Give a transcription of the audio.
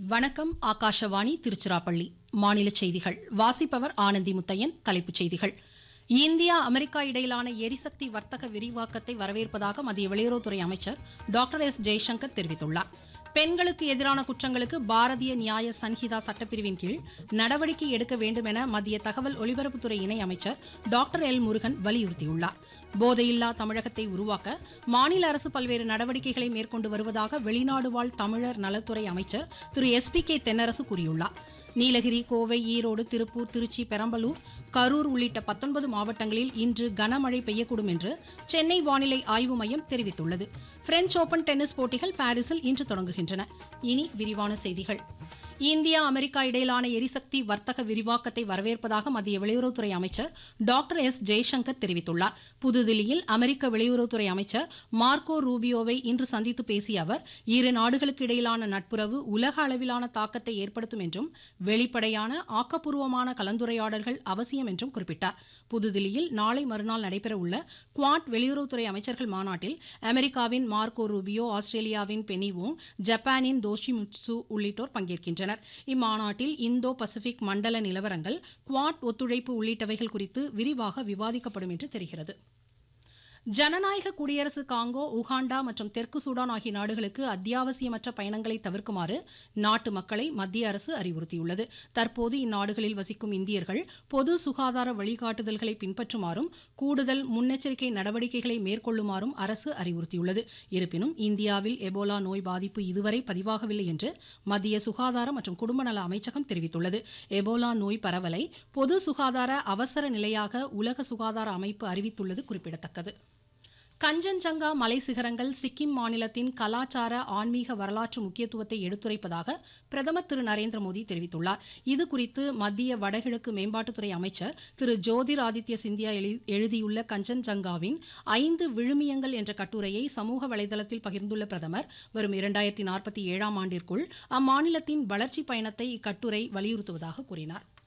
வணக்கம் ஆகாஷவாணி திருச்சிராப்பள்ளி மாநில செய்திகள் வாசிப்பவர் ஆனந்தி முத்தையன் தலைப்புச் செய்திகள் இந்தியா அமெரிக்கா இடையிலான எரிசக்தி வர்த்தக விரிவாக்கத்தை வரவேற்பதாக மத்திய வெளியுறவுத்துறை அமைச்சர் டாக்டர் எஸ் ஜெய்சங்கர் தெரிவித்துள்ளார் பெண்களுக்கு எதிரான குற்றங்களுக்கு பாரதிய நியாய சன்ஹிதா சட்டப்பிரிவின் கீழ் நடவடிக்கை எடுக்க வேண்டும் என மத்திய தகவல் ஒலிபரப்புத்துறை இணை அமைச்சர் டாக்டர் எல் முருகன் வலியுறுத்தியுள்ளார் போதையில்லா தமிழகத்தை உருவாக்க மாநில அரசு பல்வேறு நடவடிக்கைகளை மேற்கொண்டு வருவதாக வெளிநாடு வாழ் தமிழர் நலத்துறை அமைச்சர் Thiru S P K Thennarasu கூறியுள்ளார் நீலகிரி கோவை ஈரோடு திருப்பூர் திருச்சி பெரம்பலூர் கரூர் உள்ளிட்ட பத்தொன்பது மாவட்டங்களில் இன்று கனமழை பெய்யக்கூடும் என்று சென்னை வானிலை ஆய்வு மையம் தெரிவித்துள்ளது பிரெஞ்ச் ஓபன் டென்னிஸ் போட்டிகள் பாரிஸில் இன்று தொடங்குகின்றன இனி விரிவான செய்திகள் இந்தியா அமெரிக்கா இடையிலான எரிசக்தி வர்த்தக விரிவாக்கத்தை வரவேற்பதாக மத்திய வெளியுறவுத்துறை அமைச்சர் டாக்டர் எஸ் ஜெய்சங்கர் தெரிவித்துள்ளார் புதுதில்லியில் அமெரிக்க வெளியுறவுத்துறை அமைச்சர் மார்க்கோ ரூபியோவை இன்று சந்தித்து பேசிய அவர் இரு நாடுகளுக்கு இடையிலான நட்புறவு உலக அளவிலான தாக்கத்தை ஏற்படுத்தும் என்றும் வெளிப்படையான ஆக்கப்பூர்வமான கலந்துரையாடல்கள் அவசியம் என்றும் குறிப்பிட்டார் புதுதில்லியில் நாளை மறுநாள் நடைபெறவுள்ள குவாட் வெளியுறவுத்துறை அமைச்சர்கள் மாநாட்டில் அமெரிக்காவின் மார்க்கோ ரூபியோ ஆஸ்திரேலியாவின் பெனிவோங் ஜப்பானின் தோஷிமுட்சு உள்ளிட்டோர் பங்கேற்கின்றனர் இம்மாநாட்டில் இந்தோ பசிபிக் மண்டல நிலவரங்கள் குவாட் ஒத்துழைப்பு உள்ளிட்டவைகள் குறித்து விரிவாக விவாதிக்கப்படும் என்று தெரிகிறது ஜனநாயக குடியரசு காங்கோ உகாண்டா மற்றும் தெற்கு சூடான் ஆகிய நாடுகளுக்கு அத்தியாவசியமற்ற பயணங்களை தவிர்க்குமாறு நாட்டு மக்களை மத்திய அரசு அறிவுறுத்தியுள்ளது தற்போது இந்நாடுகளில் வசிக்கும் இந்தியர்கள் பொது சுகாதார வழிகாட்டுதல்களை பின்பற்றுமாறும் கூடுதல் முன்னெச்சரிக்கை நடவடிக்கைகளை மேற்கொள்ளுமாறும் அரசு அறிவுறுத்தியுள்ளது இருப்பினும் இந்தியாவில் எபோலா நோய் பாதிப்பு இதுவரை பதிவாகவில்லை என்று மத்திய சுகாதார மற்றும் குடும்ப நல அமைச்சகம் தெரிவித்துள்ளது எபோலா நோய் பரவலை பொது சுகாதார அவசர நிலையாக உலக சுகாதார அமைப்பு அறிவித்துள்ளது குறிப்பிடத்தக்கது கஞ்சன்ஜங்கா மலை சிகரங்கள் சிக்கிம் மாநிலத்தின் கலாச்சார ஆன்மீக வரலாற்று முக்கியத்துவத்தை எடுத்துரைப்பதாக பிரதமர் திரு நரேந்திர மோடி தெரிவித்துள்ளார் இது குறித்து மத்திய வடகிழக்கு மேம்பாட்டுத்துறை அமைச்சர் திரு ஜோதிர் ஆதித்ய சிந்தியா எழு- எழுதியுள்ள கஞ்சன்ஜங்காவின் ஐந்து விழுமியங்கள் என்ற கட்டுரையை சமூக வலைதளத்தில் பகிர்ந்துள்ள பிரதமர் வரும் இரண்டாயிரத்தி நாற்பத்தி ஏழாம் ஆண்டிற்குள் அம்மாநிலத்தின் வளர்ச்சி பயணத்தை இக்கட்டுரை வலியுறுத்துவதாக கூறினார்